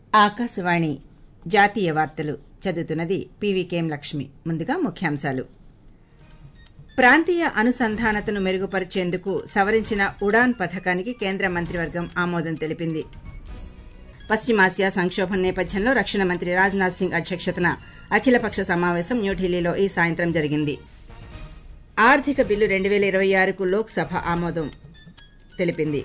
ఆకాశవాణి జాతీయ వార్తలు చదువుతున్నది పీవీకేఎం లక్ష్మి ముందుగా ముఖ్యాంశాలు ప్రాంతీయ అనుసంధానతను మెరుగుపరిచేందుకు సవరించిన ఉడాన్ పథకానికి కేంద్ర మంత్రివర్గం ఆమోదం తెలిపింది పశ్చిమాసియా సంక్షోభం నేపథ్యంలో రక్షణ మంత్రి రాజ్నాథ్ సింగ్ అధ్యక్షతన అఖిలపక్ష సమావేశం న్యూఢిల్లీలో ఈ సాయంత్రం జరిగింది ఆర్థిక బిల్లు రెండు వేల ఇరవై ఆరుకు లోక్సభ ఆమోదం తెలిపింది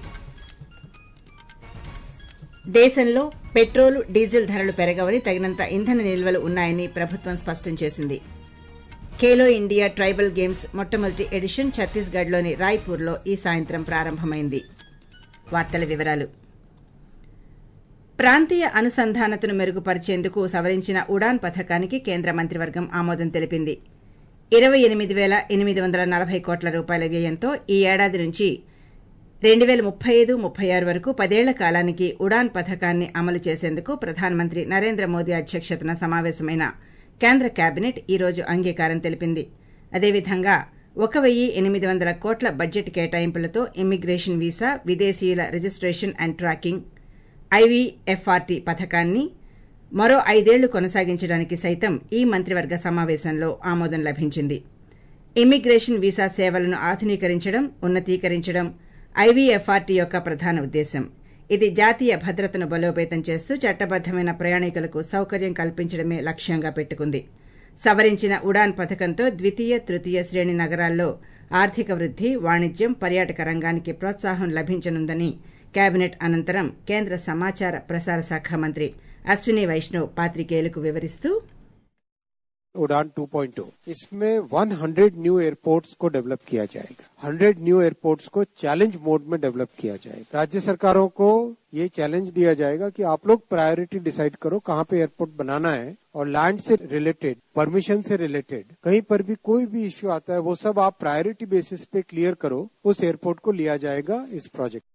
దేశంలో పెట్రోల్ డీజిల్ ధరలు పెరగవని తగినంత ఇంధన నిల్వలు ఉన్నాయని ప్రభుత్వం స్పష్టం చేసింది ఖేలో ఇండియా ట్రైబల్ గేమ్స్ మొట్టమొదటి ఎడిషన్ ఛత్తీస్గఢ్లోని రాయ్పూర్లో ఈ సాయంత్రం ప్రారంభమైంది వార్తల వివరాలు ప్రాంతీయ అనుసంధానతను మెరుగుపరిచేందుకు సవరించిన ఉడాన్ పథకానికి కేంద్ర మంత్రివర్గం ఆమోదం తెలిపింది ఇరవై ఎనిమిది వేల ఎనిమిది వందల నలభై కోట్ల రూపాయల వ్యయంతో ఈ ఏడాది నుంచి రెండు వేల ముప్పై ఐదు ముప్పై ఆరు వరకు పదేళ్ల కాలానికి ఉడాన్ పథకాన్ని అమలు చేసేందుకు ప్రధానమంత్రి నరేంద్ర మోదీ అధ్యక్షతన సమావేశమైన కేంద్ర కేబినెట్ ఈ రోజు అంగీకారం తెలిపింది అదేవిధంగా ఒక వెయ్యి ఎనిమిది వందల కోట్ల బడ్జెట్ కేటాయింపులతో ఇమ్మిగ్రేషన్ వీసా విదేశీయుల రిజిస్ట్రేషన్ అండ్ ట్రాకింగ్ ఐవీఎఫ్ఆర్టీ పథకాన్ని మరో ఐదేళ్లు కొనసాగించడానికి సైతం ఈ మంత్రివర్గ సమావేశంలో ఆమోదం లభించింది ఇమ్మిగ్రేషన్ వీసా సేవలను ఆధునీకరించడం ఉన్నతీకరించడం ఐవీఎఫ్ఆర్టీ యొక్క ప్రధాన ఉద్దేశం ఇది జాతీయ భద్రతను బలోపేతం చేస్తూ చట్టబద్దమైన ప్రయాణికులకు సౌకర్యం కల్పించడమే లక్ష్యంగా పెట్టుకుంది సవరించిన ఉడాన్ పథకంతో ద్వితీయ తృతీయ శ్రేణి నగరాల్లో ఆర్థిక వృద్ధి వాణిజ్యం పర్యాటక రంగానికి ప్రోత్సాహం లభించనుందని కేబినెట్ అనంతరం కేంద్ర సమాచార ప్రసార శాఖ మంత్రి అశ్విని వైష్ణవ్ పాత్రికేయులకు వివరిస్తూ उड़ान 2.0 इसमें 100 न्यू एयरपोर्ट्स को डेवलप किया जाएगा 100 न्यू एयरपोर्ट्स को चैलेंज मोड में डेवलप किया जाएगा राज्य सरकारों को ये चैलेंज दिया जाएगा कि आप लोग प्रायोरिटी डिसाइड करो कहाँ पे एयरपोर्ट बनाना है और लैंड से रिलेटेड परमिशन से रिलेटेड कहीं पर भी कोई भी इश्यू आता है वो सब आप प्रायोरिटी बेसिस पे क्लियर करो उस एयरपोर्ट को लिया जाएगा इस प्रोजेक्ट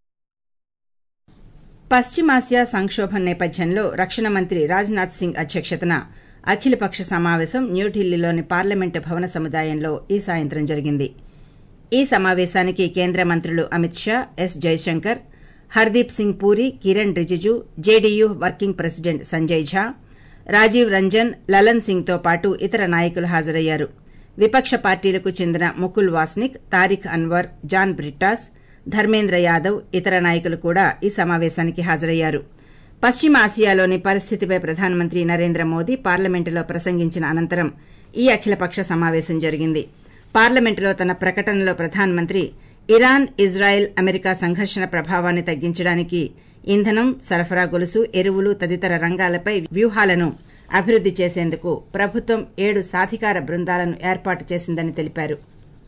పశ్చిమాసియా సంక్షోభం నేపథ్యంలో రక్షణ మంత్రి రాజ్నాథ్ సింగ్ అధ్యక్షతన అఖిలపక్ష సమావేశం న్యూఢిల్లీలోని పార్లమెంటు భవన సముదాయంలో ఈ సాయంత్రం జరిగింది ఈ సమావేశానికి కేంద్ర మంత్రులు Amit Shah S Jaishankar Hardeep Singh Puri Kiran Rijiju JDU working president Sanjay Jha Rajeev Ranjan Lalan సింగ్తో పాటు ఇతర నాయకులు హాజరయ్యారు విపక్ష పార్టీలకు చెందిన ముకుల్ వాస్నిక్ తారిక్ అన్వర్ జాన్ బ్రిట్టాస్ ధర్మేంద్ర యాదవ్ ఇతర నాయకులు కూడా ఈ సమావేశానికి హాజరయ్యారు పశ్చిమ ఆసియాలోని పరిస్థితిపై ప్రధానమంత్రి నరేంద్ర మోదీ పార్లమెంటులో ప్రసంగించిన అనంతరం ఈ అఖిలపక్ష సమావేశం జరిగింది పార్లమెంటులో తన ప్రకటనలో ప్రధానమంత్రి ఇరాన్ ఇజ్రాయెల్ అమెరికా సంఘర్షణ ప్రభావాన్ని తగ్గించడానికి ఇంధనం సరఫరా గొలుసు ఎరువులు తదితర రంగాలపై వ్యూహాలను అభివృద్ది చేసేందుకు ప్రభుత్వం ఏడు సాధికార బృందాలను ఏర్పాటు చేసిందని తెలిపారు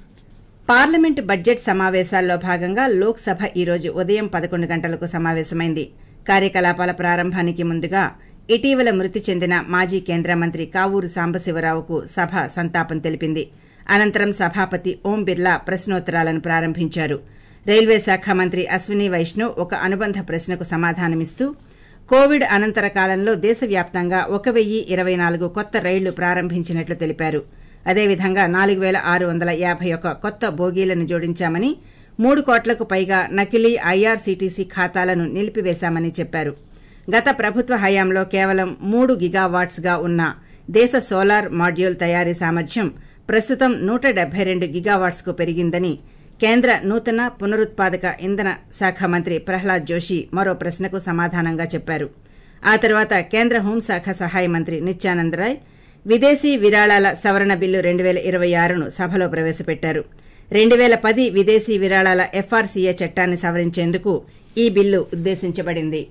పార్లమెంటు బడ్జెట్ సమావేశాల్లో భాగంగా లోక్సభ ఈ రోజు ఉదయం పదకొండు గంటలకు సమావేశమైంది కార్యకలాపాల ప్రారంభానికి ముందుగా ఇటీవల మృతి చెందిన మాజీ కేంద్ర మంత్రి కావూరు సాంబశివరావుకు సభ సంతాపం తెలిపింది అనంతరం సభాపతి ఓం బిర్లా ప్రశ్నోత్తరాలను ప్రారంభించారు రైల్వే శాఖ మంత్రి అశ్విని వైష్ణవ్ ఒక అనుబంధ ప్రశ్నకు సమాధానమిస్తూ కోవిడ్ అనంతర కాలంలో దేశవ్యాప్తంగా ఒక వెయ్యి ఇరవై నాలుగు కొత్త రైళ్లు ప్రారంభించినట్లు తెలిపారు అదేవిధంగా నాలుగు పేల ఆరు వందల యాభై ఒక్క కొత్త బోగీలను జోడించామని మూడు కోట్లకు పైగా నకిలీ ఐఆర్సీటీసీ ఖాతాలను నిలిపివేశామని చెప్పారు గత ప్రభుత్వ హయాంలో కేవలం మూడు గిగావాట్స్ గా ఉన్న దేశ సోలార్ మాడ్యూల్ తయారీ సామర్థ్యం ప్రస్తుతం నూట డెబ్బై రెండు గిగావాట్స్ కు పెరిగిందని కేంద్ర నూతన పునరుత్పాదక ఇంధన శాఖ మంత్రి ప్రహ్లాద్ జోషి మరో ప్రశ్నకు సమాధానంగా చెప్పారు ఆ తర్వాత కేంద్ర హోంశాఖ సహాయ మంత్రి నిత్యానంద్ రాయ్ విదేశీ విరాళాల సవరణ బిల్లు రెండు వేల ఇరవై ఆరును సభలో ప్రవేశపెట్టారు రెండు వేల పది విదేశీ విరాళాల ఎఫ్ఆర్సీఏ చట్టాన్ని సవరించేందుకు ఈ బిల్లు ఉద్దేశించబడింది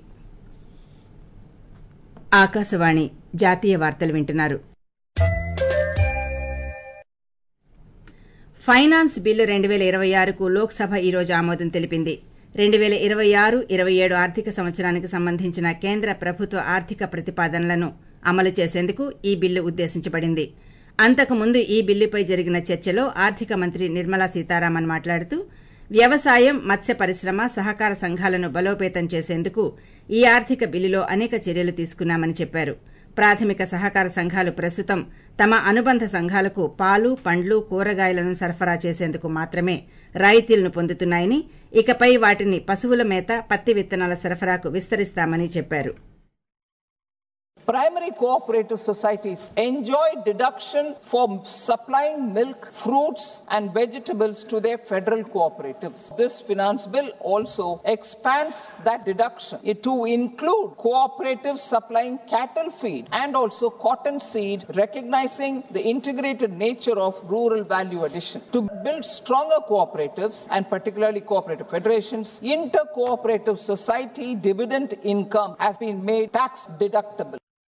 ఆకాశవాణి జాతీయ వార్తలు వింటున్నారు ఫైనాన్స్ బిల్లు రెండు వేల ఇరవై ఆరుకు లోక్సభ ఈ రోజు ఆమోదం తెలిపింది రెండు వేల ఇరవై ఆరు ఇరవై ఏడు ఆర్థిక సంవత్సరానికి సంబంధించిన కేంద్ర ప్రభుత్వ ఆర్థిక ప్రతిపాదనలను అమలు చేసేందుకు ఈ బిల్లు ఉద్దేశించబడింది అంతకుముందు ఈ బిల్లుపై జరిగిన చర్చలో ఆర్థిక మంత్రి నిర్మలా సీతారామన్ మాట్లాడుతూ వ్యవసాయం మత్స్య పరిశ్రమ సహకార సంఘాలను బలోపేతం చేసేందుకు ఈ ఆర్థిక బిల్లులో అనేక చర్యలు తీసుకున్నామని చెప్పారు ప్రాథమిక సహకార సంఘాలు ప్రస్తుతం తమ అనుబంధ సంఘాలకు పాలు పండ్లు కూరగాయలను సరఫరా చేసేందుకు మాత్రమే రాయితీలను పొందుతున్నాయని ఇకపై వాటిని పశువుల మేత పత్తి విత్తనాల సరఫరాకు విస్తరిస్తామని చెప్పారు Primary cooperative societies enjoy deduction for supplying milk, fruits, and vegetables to their federal cooperatives. This finance bill also expands that deduction to include cooperatives supplying cattle feed and also cotton seed, recognizing the integrated nature of rural value addition. To build stronger cooperatives and particularly cooperative federations, inter-cooperative society dividend income has been made tax deductible.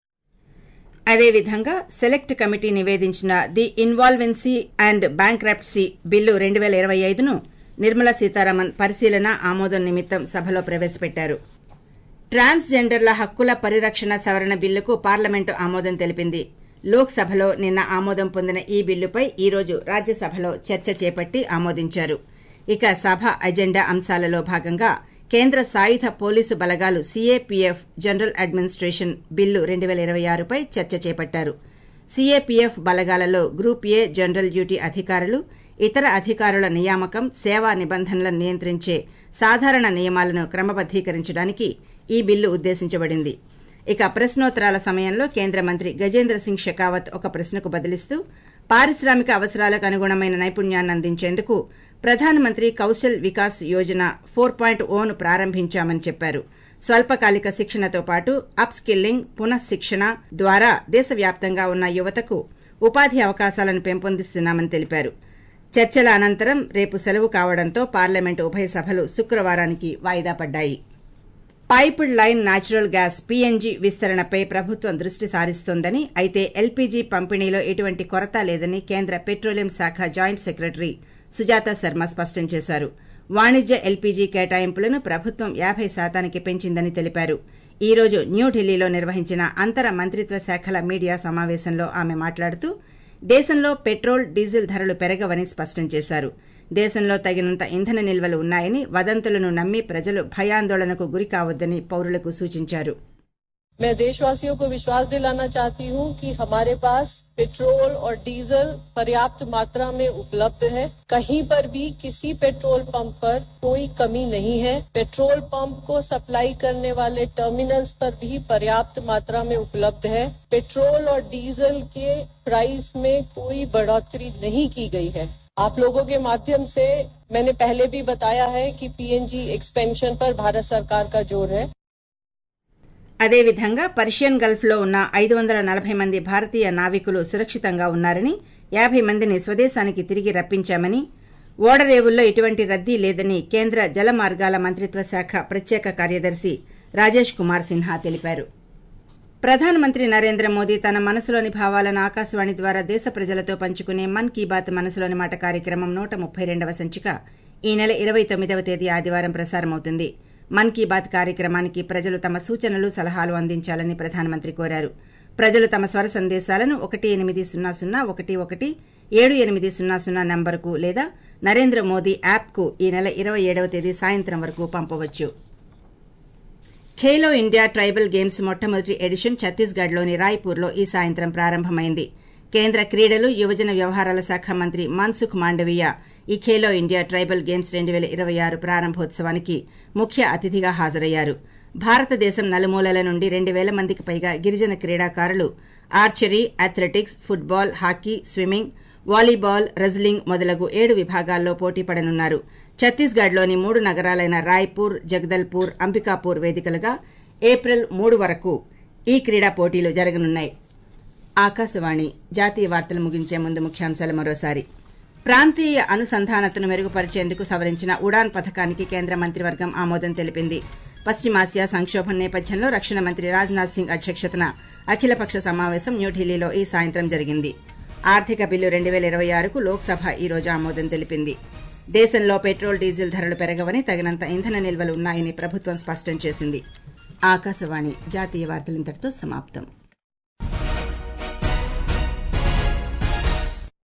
అదేవిధంగా select committee నివేదించిన the insolvency and bankruptcy bill రెండు వేల ఇరవై ఐదును నిర్మలా సీతారామన్ పరిశీలన ఆమోదం నిమిత్తం సభలో ప్రవేశపెట్టారు ట్రాన్స్జెండర్ల హక్కుల పరిరక్షణ సవరణ బిల్లుకు పార్లమెంటు ఆమోదం తెలిపింది లోక్సభలో నిన్న ఆమోదం పొందిన ఈ బిల్లుపై ఈ రోజు రాజ్యసభలో చర్చ చేపట్టి ఆమోదించారు ఇక సభ అజెండా అంశాలలో భాగంగా కేంద్ర సాయుధ పోలీసు బలగాలు సీఏపీఎఫ్ జనరల్ అడ్మినిస్ట్రేషన్ బిల్లు రెండు వేల ఇరవై ఆరుపై చర్చ చేపట్టారు సీఏపీఎఫ్ బలగాలలో గ్రూప్ ఏ జనరల్ డ్యూటీ అధికారులు ఇతర అధికారుల నియామకం సేవా నిబంధనలను నియంత్రించే సాధారణ నియమాలను క్రమబద్దీకరించడానికి ఈ బిల్లు ఉద్దేశించబడింది ఇక ప్రశ్నోత్తరాల సమయంలో కేంద్ర మంత్రి గజేంద్ర సింగ్ షెకావత్ ఒక ప్రశ్నకు బదిలిస్తూ పారిశ్రామిక అవసరాలకు అనుగుణమైన నైపుణ్యాన్ని అందించేందుకు ప్రధానమంత్రి Kaushal Vikas Yojana four point o ప్రారంభించామని చెప్పారు స్వల్పకాలిక శిక్షణతో పాటు అప్ స్కిల్లింగ్ పునఃశిక్షణ ద్వారా దేశవ్యాప్తంగా ఉన్న యువతకు ఉపాధి అవకాశాలను పెంపొందిస్తున్నామని తెలిపారు చర్చల అనంతరం రేపు సెలవు కావడంతో పార్లమెంటు ఉభయ సభలు శుక్రవారానికి వాయిదా పడ్డాయి piped line natural gas PNG విస్తరణపై ప్రభుత్వం దృష్టి సారిస్తోందని అయితే ఎల్పీజీ పంపిణీలో ఎటువంటి కొరత లేదని కేంద్ర పెట్రోలియం శాఖ జాయింట్ సెక్రటరీ సుజాత శర్మ స్పష్టం చేశారు వాణిజ్య ఎల్పీజీ కేటాయింపులను ప్రభుత్వం యాభై శాతానికి పెంచిందని తెలిపారు ఈ రోజు న్యూఢిల్లీలో నిర్వహించిన అంతర మంత్రిత్వ శాఖల మీడియా సమావేశంలో ఆమె మాట్లాడుతూ దేశంలో పెట్రోల్ డీజిల్ ధరలు పెరగవని స్పష్టం చేశారు దేశంలో తగినంత ఇంధన నిల్వలు ఉన్నాయని వదంతులను నమ్మి ప్రజలు భయాందోళనకు గురి కావద్దని పౌరులకు సూచించారు मैं देशवासियों को विश्वास दिलाना चाहती हूँ कि हमारे पास पेट्रोल और डीजल पर्याप्त मात्रा में उपलब्ध है कहीं पर भी किसी पेट्रोल पंप पर कोई कमी नहीं है पेट्रोल पंप को सप्लाई करने वाले टर्मिनल्स पर भी पर्याप्त मात्रा में उपलब्ध है पेट्रोल और डीजल के प्राइस में कोई बढ़ोतरी नहीं की गई है आप लोगों के माध्यम से मैंने पहले भी बताया है कि पीएनजी एक्सपेंशन पर भारत सरकार का जोर है అదేవిధంగా పర్షియన్ గల్ఫ్లో ఉన్న ఐదు వందల నలభై మంది భారతీయ నావికులు సురక్షితంగా ఉన్నారని యాభై మందిని స్వదేశానికి తిరిగి రప్పించామని ఓడరేవుల్లో ఎటువంటి రద్దీ లేదని కేంద్ర జల మార్గాల మంత్రిత్వ శాఖ ప్రత్యేక కార్యదర్శి రాజేష్ కుమార్ సిన్హా తెలిపారు ప్రధానమంత్రి నరేంద్ర మోదీ తన మనసులోని భావాలను ఆకాశవాణి ద్వారా దేశ ప్రజలతో పంచుకునే మన్ కీ బాత్ మనసులోని మాట కార్యక్రమం నూట ముప్పై రెండవ సంచిక ఈ నెల ఇరవై తొమ్మిదవ తేదీ ఆదివారం ప్రసారమవుతుంది మన్ కీ బాత్ కార్యక్రమానికి ప్రజలు తమ సూచనలు సలహాలు అందించాలని ప్రధానమంత్రి కోరారు ప్రజలు తమ స్వర సందేశాలను ఒకటి ఎనిమిది సున్నా సున్నా ఒకటి ఒకటి ఏడు ఎనిమిది సున్నా సున్నా నంబర్కు లేదా నరేంద్ర మోదీ యాప్కు ఈ నెల ఇరవై ఏడవ తేదీ సాయంత్రం వరకు పంపవచ్చు ఖేలో ఇండియా ట్రైబల్ గేమ్స్ మొట్టమొదటి ఎడిషన్ ఛత్తీస్గఢ్లోని రాయ్పూర్లో ఈ సాయంత్రం ప్రారంభమైంది కేంద్ర క్రీడలు యువజన వ్యవహారాల శాఖ మంత్రి మన్సుఖ్ మాండవీయ ఈ ఖేలో ఇండియా ట్రైబల్ గేమ్స్ రెండు వేల ఇరవై ఆరు ప్రారంభోత్సవానికి ముఖ్య అతిథిగా హాజరయ్యారు భారతదేశం నలుమూలల నుండి రెండు వేల మందికి పైగా గిరిజన క్రీడాకారులు archery athletics football hockey swimming volleyball wrestling మొదలగు ఏడు విభాగాల్లో పోటీ పడనున్నారు ఛత్తీస్గఢ్లోని మూడు నగరాలైన రాయ్పూర్ జగదల్పూర్ అంబికాపూర్ వేదికలుగా ఏప్రిల్ మూడు వరకు ఈ క్రీడా పోటీలు జరగనున్నాయి ఆకాశవాణి జాతీయ వార్తలు ముగించే ముందు ముఖ్యాంశాలు మరోసారి ప్రాంతీయ అనుసంధానతను మెరుగుపరిచేందుకు సవరించిన ఉడాన్ పథకానికి కేంద్ర మంత్రివర్గం ఆమోదం తెలిపింది పశ్చిమాసియా సంక్షోభం నేపథ్యంలో రక్షణ మంత్రి రాజ్నాథ్ సింగ్ అధ్యక్షతన అఖిలపక్ష సమావేశం న్యూఢిల్లీలో ఈ సాయంత్రం జరిగింది ఆర్థిక బిల్లు రెండు వేల ఇరవై ఆరుకు లోక్సభ ఈ రోజు ఆమోదం తెలిపింది దేశంలో పెట్రోల్ డీజిల్ ధరలు పెరగవని తగినంత ఇంధన నిల్వలు ఉన్నాయని ప్రభుత్వం స్పష్టం చేసింది ఆకాశవాణి జాతీయ వార్తలు ఇంతటితో సమాప్తం